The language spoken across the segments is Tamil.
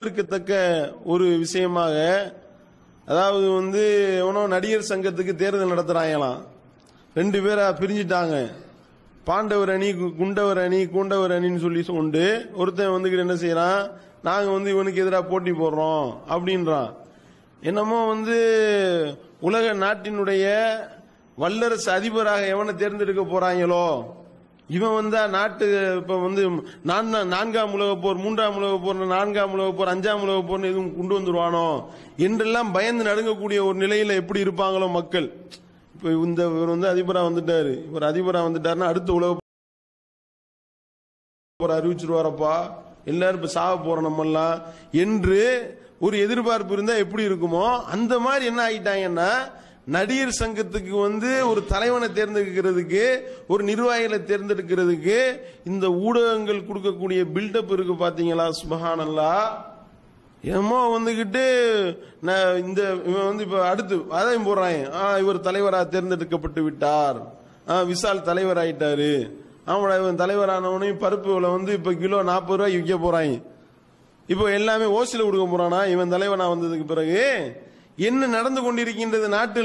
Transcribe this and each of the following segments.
இருக்கத்தக்க ஒரு விஷயமாக அதாவது வந்து எவனோ நடிகர் சங்கத்துக்கு தேர்தல் நடத்துறாங்களாம் ரெண்டு பேரா பிரிஞ்சிட்டாங்க பாண்டவர் அணி கு- குண்டவர் அணி கூண்டவர் அணின்னு சொல்லி கொண்டு ஒருத்தன் வந்துக்கிட்டு என்ன செய்யறான் நாங்க வந்து இவனுக்கு எதிராக போட்டி போடுறோம் அப்படின்றான் என்னமோ வந்து உலக நாட்டினுடைய வல்லரசு அதிபராக எவனை தேர்ந்தெடுக்க போறாங்களோ இவன் வந்தா நாட்டு இப்ப வந்து நான்- நான்காம் உலக போர் மூன்றாம் உலக போர் நான்காம் உலக போர் அஞ்சாம் உலக போர் எதுவும் கொண்டு வந்துருவானோ என்றெல்லாம் பயந்து நடுங்கக்கூடிய ஒரு நிலையில எப்படி இருப்பாங்களோ மக்கள் இப்ப இந்த இவர் வந்து அதிபரா வந்துட்டாரு இவர் அதிபரா வந்துட்டாருன்னா அடுத்த உலக போர் அறிவிச்சிருவாரப்பா எல்லாரும் இப்ப சாக போறோம் நம்ம எல்லாம் என்று ஒரு எதிர்பார்ப்பு இருந்தா எப்படி இருக்குமோ அந்த மாதிரி என்ன ஆகிட்டாங்கன்னா நடிகர் சங்கத்துக்கு வந்து ஒரு தலைவனை தேர்ந்தெடுக்கிறதுக்கு ஒரு நிர்வாகிகளை தேர்ந்தெடுக்கிறதுக்கு இந்த ஊடகங்கள் கொடுக்கக்கூடிய பில்டப் இருக்கு பாத்தீங்களா சுபஹானல்லா என்னமோ வந்துகிட்டு நான் இந்த இவன் வந்து இப்ப அடுத்து அதையும் போடுறாங்க ஆ, இவர் தலைவராக தேர்ந்தெடுக்கப்பட்டு விட்டார் ஆ, விசால் தலைவர் ஆயிட்டாரு ஆமாடா இவன் தலைவரானவனையும் பருப்பு விலை வந்து இப்ப கிலோ நாற்பது ரூபாய்க்கு விற்க போறாங்க இப்போ எல்லாமே ஓசில கொடுக்க போறானா இவன் தலைவனா வந்ததுக்கு பிறகு என்ன நடந்து கொண்டிருக்கின்றது நாட்டுல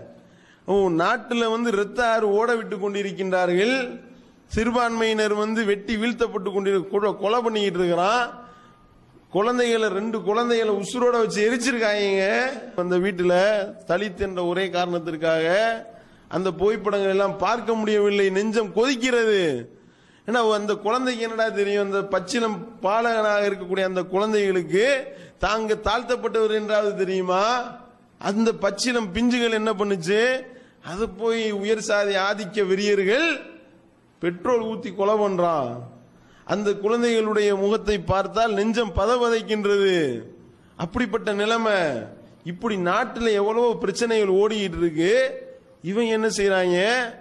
ஓ நாட்டுல வந்து இரத்த ஆறு ஓட விட்டு கொண்டிருக்கின்றார்கள் சிறுபான்மையினர் வந்து வெட்டி வீழ்த்தப்பட்டு கொண்டிரு கொலை- கொலை பண்ணிக்கிட்டு இருக்கிறான் குழந்தைகளை ரெண்டு குழந்தைகளை உசுரோட வச்சு எரிச்சிருக்காங்க அந்த வீட்டுல தலித் என்ற ஒரே காரணத்திற்காக அந்த புகைப்படங்கள் எல்லாம் பார்க்க முடியவில்லை நெஞ்சம் கொதிக்கிறது ஏன்னா அந்த குழந்தைக்கு என்னடா தெரியும் அந்த பச்சிலம் பாலகனாக இருக்கக்கூடிய அந்த குழந்தைகளுக்கு தாங்க தாழ்த்தப்பட்டவர் என்றாவது தெரியுமா அந்த பச்சிலம் பிஞ்சுகள் என்ன பண்ணுச்சு அது போய் உயர் சாதி ஆதிக்க வெறியர்கள் பெட்ரோல் ஊத்தி கொலை பண்றான் அந்த குழந்தைகளுடைய முகத்தை பார்த்தால் நெஞ்சம் பதவதைக்கின்றது அப்படிப்பட்ட நிலைமை இப்படி நாட்டுல எவ்வளவோ பிரச்சனைகள் ஓடிக்கிட்டு இருக்கு இவன் என்ன செய்யறாங்க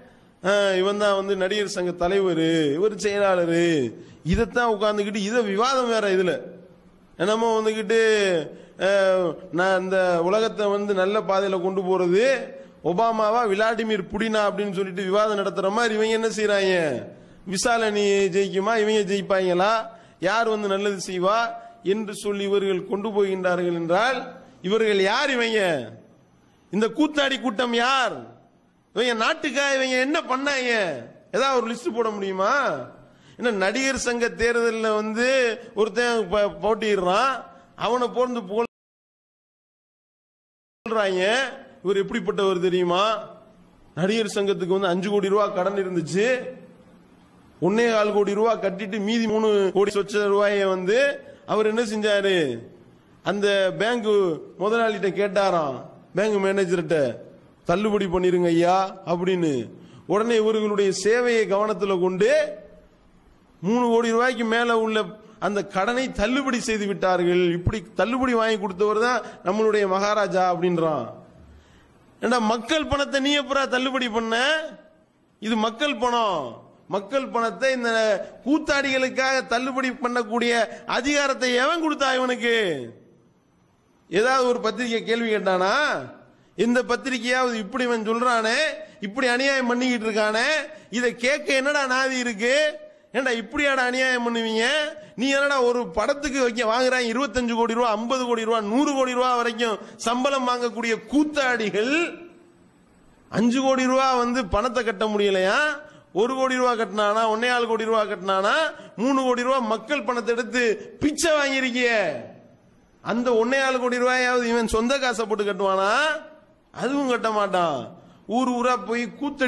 இவன் தான் வந்து நடிகர் சங்க தலைவர் இவர் செயலாளர் இதைத்தான் உட்கார்ந்துக்கிட்டு இதை விவாதம் வேற இதுல என்னமோ வந்துக்கிட்டு அஹ், நான் இந்த உலகத்தை வந்து நல்ல பாதையில கொண்டு போறது ஒபாமாவா விளாடிமிர் புடினா அப்படின்னு சொல்லிட்டு விவாதம் நடத்துற மாதிரி இவங்க என்ன செய்யறாங்க விசால் அணி ஜெயிக்குமா இவங்க ஜெயிப்பாங்களா யார் வந்து நல்லது செய்வா என்று சொல்லி இவர்கள் கொண்டு போகின்றார்கள் என்றால் இவர்கள் யார் இவங்க இந்த கூத்தாடி கூட்டம் யார் இவங்க நாட்டுக்காக இவங்க என்ன பண்ணாங்க ஏதாவது ஒரு லிஸ்ட் போட முடியுமா என்ன நடிகர் சங்க தேர்தலில் வந்து ஒருத்தன் ப- போட்டியிடுறான் அவனை போர்ந்து புகழ்றாங்க இவர் எப்படிப்பட்டவர் தெரியுமா நடிகர் சங்கத்துக்கு வந்து அஞ்சு கோடி ரூபாய் கடன் இருந்துச்சு ஒன்னே கால் கோடி ரூபாய் கட்டிட்டு மீதி மூணு கோடி சொச்ச ரூபாயை வந்து அவர் என்ன செஞ்சாரு அந்த பேங்க் முதலாளிகிட்ட கேட்டாராம் பேங்க் மேனேஜர்கிட்ட தள்ளுபடி பண்ணிருங்க ஐயா அப்படின்னு உடனே இவர்களுடைய சேவையை கவனத்தில் கொண்டு மூணு கோடி ரூபாய்க்கு மேல உள்ள அந்த கடனை தள்ளுபடி செய்து விட்டார்கள் இப்படி தள்ளுபடி வாங்கி கொடுத்தவர் தான் நம்மளுடைய மகாராஜா அப்படின்றான் ஏண்டா மக்கள் பணத்தை நீ எப்பரா தள்ளுபடி பண்ண இது மக்கள் பணம் மக்கள் பணத்தை இந்த கூத்தாடிகளுக்காக தள்ளுபடி பண்ணக்கூடிய அதிகாரத்தை எவன் கொடுத்தா இவனுக்கு ஏதாவது ஒரு பத்திரிக்கை கேள்வி கேட்டானா இந்த பத்திரிக்கையாவது இப்படி இவன் சொல்றானே இப்படி அநியாயம் பண்ணிக்கிட்டு இருக்கானே இதை கேட்க என்னடா நாதி இருக்கு ஏண்டா இப்படியாடா அநியாயம் பண்ணுவீங்க நீ என்னடா ஒரு படத்துக்கு வைக்க வாங்குறாங்க இருபத்தஞ்சு கோடி ரூபா ஐம்பது கோடி ரூபா நூறு கோடி ரூபா வரைக்கும் சம்பளம் வாங்கக்கூடிய கூத்தாடிகள் அஞ்சு கோடி ரூபா வந்து பணத்தை கட்ட முடியலையா ஒரு கோடி ரூபா கட்டினானா ஒன்னே ஆறு கோடி ரூபா கட்டினானா மூணு கோடி ரூபா மக்கள் பணத்தை எடுத்து பிச்சை வாங்கியிருக்கிய அந்த ஒன்னே ஆறு கோடி ரூபாயாவது இவன் சொந்த காசை போட்டு கட்டுவானா அதுவும் கட்ட மாட்டான் ஊர் ஊரா போய்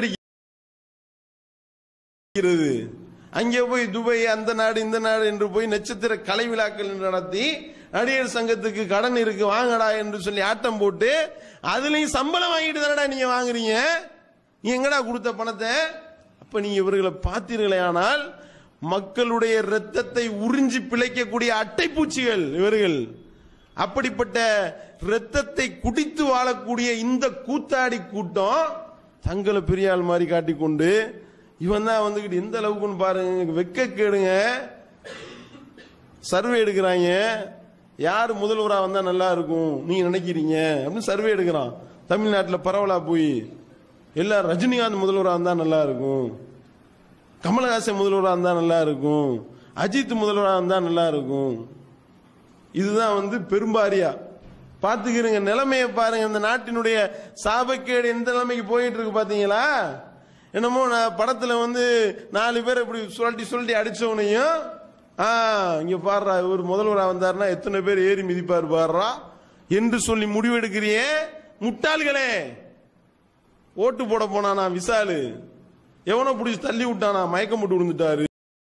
கூத்தடிக்கிறது அங்கே போய் துபாய் அந்த நாடு இந்த நாடு என்று போய் நட்சத்திர கலை விழாக்கள் நடத்தி நடிகர் சங்கத்துக்கு கடன் இருக்கு வாங்கடா என்று சொல்லி ஆட்டம் போட்டு அதுலயும் சம்பளம் வாங்கிட்டு தானடா நீங்க வாங்குறீங்க நீ எங்கடா கொடுத்த பணத்தை அப்ப நீங்க இவர்களை பார்த்தீர்களே ஆனால் மக்களுடைய ரத்தத்தை உறிஞ்சி பிழைக்கக்கூடிய அட்டைப்பூச்சிகள் இவர்கள் அப்படிப்பட்ட ரத்தத்தை குடித்து வாழக்கூடிய இந்த கூத்தாடி கூட்டம் தங்களை பெரிய ஆள் மாதிரி காட்டிக்கொண்டு இவன் தான் வந்துகிட்டு எந்த அளவுக்குன்னு பாருங்க வெக்க கேடுங்க சர்வே எடுக்கிறாங்க யார் முதல்வரா வந்தா நல்லா இருக்கும் நீங்க நினைக்கிறீங்க அப்படின்னு சர்வே எடுக்கிறான் தமிழ்நாட்டில் பரவலா போய் எல்லாரும் ரஜினிகாந்த் முதல்வரா வந்தா நல்லா இருக்கும் கமலஹாசன் முதல்வரா இருந்தா நல்லா இருக்கும் அஜித் முதல்வரா இருந்தா நல்லா இருக்கும் இதுதான் வந்து பெரும்பாரியா பாத்துக்கிறீங்க நிலைமையை பாருங்க இந்த நாட்டினுடைய சாபக்கேடு எந்த நிலைமைக்கு போயிட்டு இருக்கு பாத்தீங்களா என்னமோ நான் படத்துல வந்து நாலு பேர் இப்படி சுழட்டி சுழட்டி அடிச்சவனையும் ஆ இங்க பாடுறா இவர் முதல்வரா வந்தாருன்னா எத்தனை பேர் ஏறி மிதிப்பார் பாடுறா என்று சொல்லி முடிவெடுக்கிறியே முட்டாள்களே ஓட்டு போட போனானா விசாலு எவனோ பிடிச்சி தள்ளி விட்டானா மயக்கம் போட்டு விழுந்துட்டாரு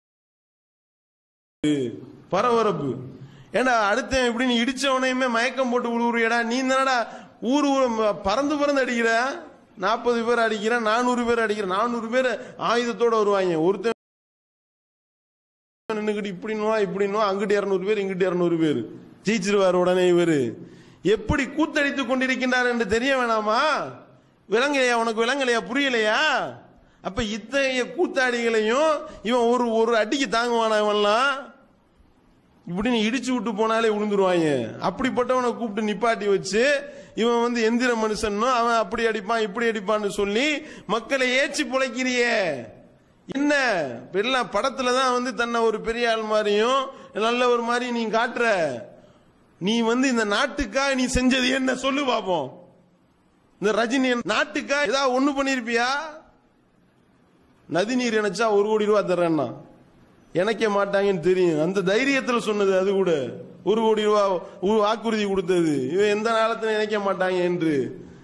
பரபரப்பு ஏண்டா அடுத்த இப்படி நீ இடிச்சவனையுமே மயக்கம் போட்டு விழுவுறியடா நீ தானடா ஊர் ஊர் பறந்து பறந்து அடிக்கிற நாற்பது பேர் அடிக்கிற நானூறு பேர் அடிக்கிற நானூறு பேர் ஆயுதத்தோட வருவாங்க ஒருத்தன் நின்னுக்கிட்டு இப்படின்னுவா இப்படின்னுவா அங்கிட்டு இருநூறு பேர் இங்கிட்டு இருநூறு பேர் ஜெயிச்சிருவார் உடனே இவரு எப்படி கூத்தடித்துக் கொண்டிருக்கின்றார் என்று தெரிய வேணாமா விளங்கலையா உனக்கு விளங்கலையா புரியலையா அப்ப இத்தகைய கூத்தாடிகளையும் இவன் ஒரு ஒரு அடிக்கு தாங்குவானா இவன்லாம் இப்படின்னு இடிச்சு விட்டு போனாலே விழுந்துருவாங்க அப்படிப்பட்டவனை கூப்பிட்டு நிப்பாட்டி வச்சு இவன் வந்து எந்திர மனுஷன் அவன் அப்படி அடிப்பான் இப்படி அடிப்பான்னு சொல்லி மக்களை ஏச்சி பிழைக்கிறியே என்ன இப்ப எல்லாம் படத்துல தான் வந்து தன்னை ஒரு பெரிய ஆள் மாதிரியும் நல்ல ஒரு மாதிரி நீ காட்டுற நீ வந்து இந்த நாட்டுக்காக நீ செஞ்சது என்ன சொல்லு பாப்போம் இந்த ரஜினி நாட்டுக்கா ஏதாவது ஒண்ணு பண்ணிருப்பியா நதி நீர் நினைச்சா ஒரு கோடி ரூபா தர்றேன்னா இணைக்க மாட்டாங்கன்னு தெரியும் அந்த தைரியத்துல சொன்னது அது கூட ஒரு கோடி ரூபா ஒரு வாக்குறுதி கொடுத்தது இவன் எந்த காலத்துல இணைக்க மாட்டாங்க என்று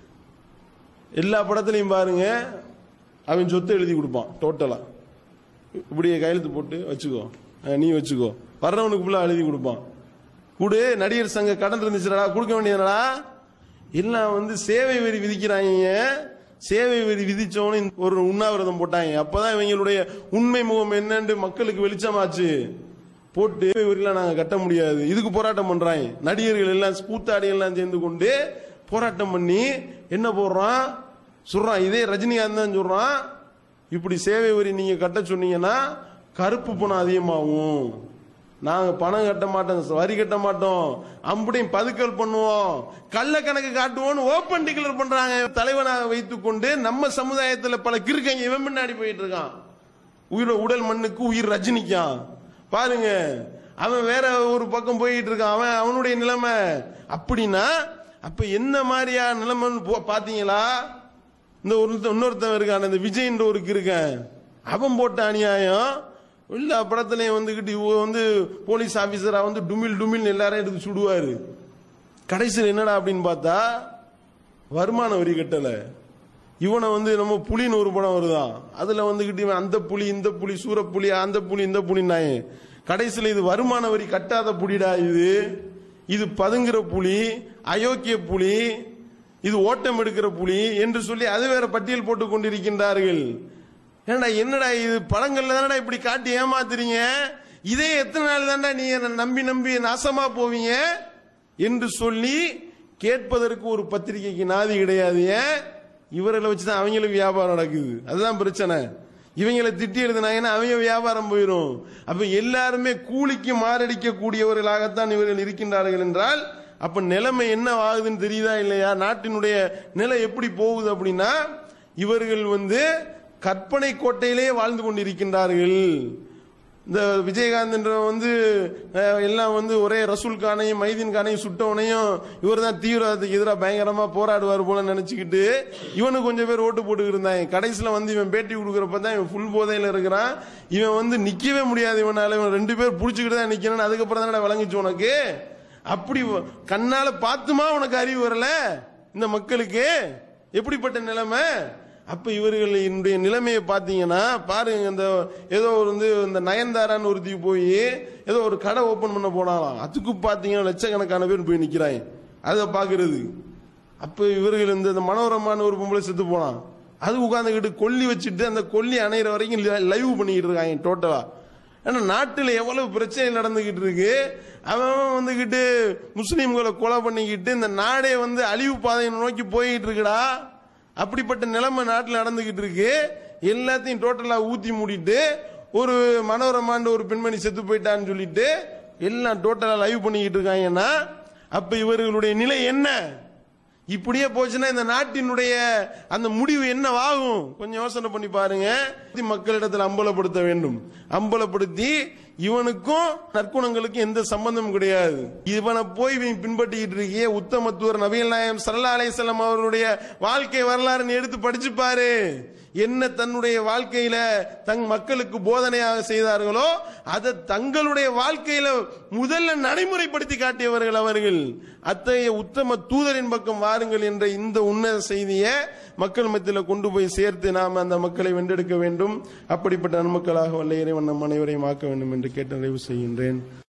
எல்லா படத்துலயும் பாருங்க அவன் சொத்தை எழுதி கொடுப்பான் டோட்டலா இப்படியே கையெழுத்து போட்டு வச்சுக்கோ அஹ் நீ வச்சுக்கோ வர்றவனுக்கு ஃபுல்லா எழுதி கொடுப்பான் கூடு நடிகர் சங்க கடன் இருந்துச்சுடா கொடுக்க வேண்டியதுடா எல்லாம் வந்து சேவை வரி விதிக்கிறாங்க சேவை வரி விதிச்சவனு ஒரு உண்ணாவிரதம் போட்டாங்க அப்பதான் இவங்களுடைய உண்மை முகம் என்னன்னு மக்களுக்கு வெளிச்சமாச்சு போட்டு சேவை வரிலாம் நாங்க கட்ட முடியாது இதுக்கு போராட்டம் பண்றாங்க நடிகர்கள் எல்லாம் கூத்தாடி எல்லாம் சேர்ந்து கொண்டு போராட்டம் பண்ணி என்ன போடுறான் சொல்றான் இதே ரஜினிகாந்த் தான் சொல்றான் இப்படி சேவை வரி நீங்க கட்ட சொன்னீங்கன்னா கருப்பு பணம் அதிகமாகும் நாங்க பணம் கட்ட மாட்டோம் வரி கட்ட மாட்டோம் அம்புடையும் பதுக்கல் பண்ணுவோம் கள்ள கணக்கு காட்டுவோம்னு ஓபன் டிக்ளேர் பண்றாங்க தலைவனாக வைத்துக் கொண்டு நம்ம சமுதாயத்துல பல கிறுக்கங்க இவன் பின்னாடி போயிட்டு இருக்கான் உயிர் உடல் மண்ணுக்கு உயிர் ரஜினிக்கான் பாருங்க அவன் வேற ஒரு பக்கம் போயிட்டு இருக்கான் அவன் அவனுடைய நிலைமை அப்படின்னா அப்ப என்ன மாதிரியா நிலைமைன்னு போ- பாத்தீங்களா இந்த ஒருத்தன் இன்னொருத்தன் இருக்கான் இந்த விஜய்ன்ற ஒரு இருக்கேன் அவன் போட்ட அநியாயம் எல்லா படத்துலயும் வந்துகிட்டு இவ வந்து போலீஸ் ஆபீசரா வந்து டுமில் டுமில் எல்லாரையும் எடுத்து சுடுவாரு கடைசியில் என்னடா அப்படின்னு பார்த்தா வருமான வரி கட்டல இவனை வந்து நம்ம புலின்னு ஒரு படம் வருதான் அதுல வந்துகிட்டு இவன் அந்த புலி இந்த புலி சூரப்புலி அந்த புலி இந்த புலின்னாயே கடைசியில் இது வருமான வரி கட்டாத புலிடா இது இது பதுங்குற புலி அயோக்கிய புலி இது ஓட்டம் எடுக்கிற புலி என்று சொல்லி அது வேற பட்டியல் போட்டு கொண்டிருக்கின்றார்கள் ஏன்டா என்னடா இது படங்கள்ல தானடா இப்படி காட்டி ஏமாத்துறீங்க இதே எத்தனை நாள் தான்டா நீ என்னை நம்பி நம்பி நாசமா போவீங்க என்று சொல்லி கேட்பதற்கு ஒரு பத்திரிகைக்கு நாதி கிடையாது ஏன் இவர்களை வச்சுதான் அவங்களுக்கு வியாபாரம் நடக்குது அதுதான் பிரச்சனை இவங்களை திட்டி எழுதினாங்கன்னா அவங்க வியாபாரம் போயிடும் அப்ப எல்லாருமே கூலிக்கு மாரடிக்க கூடியவர்களாகத்தான் இவர்கள் இருக்கின்றார்கள் என்றால் அப்ப நிலைமை என்ன ஆகுதுன்னு தெரியுதா இல்லையா நாட்டினுடைய நிலை எப்படி போகுது அப்படின்னா இவர்கள் வந்து கற்பனை கோட்டையிலே வாழ்ந்து கொண்டிருக்கின்றார்கள் இந்த விஜயகாந்த் என்ற வந்து அஹ், எல்லாம் வந்து ஒரே ரசூல் கானையும் மைதீன் கானையும் சுட்டவனையும் இவர் தான் தீவிரவாதத்துக்கு எதிராக பயங்கரமா போராடுவார் போல நினைச்சுக்கிட்டு இவனுக்கு கொஞ்சம் பேர் ஓட்டு போட்டு இருந்தாங்க கடைசியில் வந்து இவன் பேட்டி கொடுக்குறப்ப தான் இவன் ஃபுல் போதையில இருக்கிறான் இவன் வந்து நிக்கவே முடியாது இவனால இவன் ரெண்டு பேர் புடிச்சுக்கிட்டு தான் நிக்கணும் அதுக்கப்புறம் தானே விளங்குச்சு உனக்கு அப்படி வ- கண்ணால பார்த்துமா உனக்கு அறிவு வரல இந்த மக்களுக்கு எப்படிப்பட்ட நிலைமை அப்ப இவர்களுடைய நிலைமையை பார்த்தீங்கன்னா பாருங்க இந்த ஏதோ ஒரு வந்து இந்த நயன்தாரான்னு ஒருத்தி போய் ஏதோ ஒரு கடை ஓபன் பண்ண போனாலாம் அதுக்கு பார்த்தீங்கன்னா லட்சக்கணக்கான பேர் போய் நிக்கிறாங்க அதை பாக்குறது அப்ப இவர்கள் இந்த இந்த மனோரமான ஒரு பொம்பளை செத்து போனான் அது உட்காந்துக்கிட்டு கொல்லி வச்சுட்டு அந்த கொல்லி அணையிற வரைக்கும் லைவ் பண்ணிக்கிட்டு இருக்காங்க டோட்டலா ஏன்னா நாட்டில் எவ்வளவு பிரச்சனை நடந்துகிட்டு இருக்கு அவன் அவன் வந்துகிட்டு முஸ்லீம்களை கொலை பண்ணிக்கிட்டு இந்த நாடே வந்து அழிவு பாதையை நோக்கி போயிட்டு இருக்குடா அப்படிப்பட்ட நிலைமை நாட்டில் நடந்துகிட்டு இருக்கு எல்லாத்தையும் டோட்டலா ஊத்தி மூடிட்டு ஒரு மனோரமாண்ட ஒரு பெண்மணி செத்து போயிட்டான்னு சொல்லிட்டு எல்லாம் டோட்டலா லைவ் பண்ணிக்கிட்டு இருக்காங்கன்னா அப்ப இவர்களுடைய நிலை என்ன இப்படியே போச்சுன்னா இந்த நாட்டினுடைய அந்த முடிவு என்னவாகும் கொஞ்சம் யோசனை பண்ணி பாருங்க இது மக்களிடத்தில் அம்பலப்படுத்த வேண்டும் அம்பலப்படுத்தி இவனுக்கும் நற்குணங்களுக்கும் எந்த சம்பந்தமும் கிடையாது இவனை போய் இவன் பின்பற்றிக்கிட்டு இருக்கிய உத்தமத்துவர் நபிகள் நாயம் சல்லா அலையம் அவருடைய வாழ்க்கை வரலாறு எடுத்து படிச்சு பாரு என்ன தன்னுடைய வாழ்க்கையில தங் மக்களுக்கு போதனையாக செய்தார்களோ அதை தங்களுடைய வாழ்க்கையில முதல்ல நடைமுறைப்படுத்தி காட்டியவர்கள் அவர்கள் அத்தகைய உத்தம தூதரின் பக்கம் வாருங்கள் என்ற இந்த உன்னத செய்தியை மக்கள் மத்தியில் கொண்டு போய் சேர்த்து நாம் அந்த மக்களை வென்றெடுக்க வேண்டும் அப்படிப்பட்ட நன்மக்களாக வல்ல இறைவன் நம் அனைவரையும் ஆக்க வேண்டும் என்று கேட்டு நிறைவு செய்கின்றேன்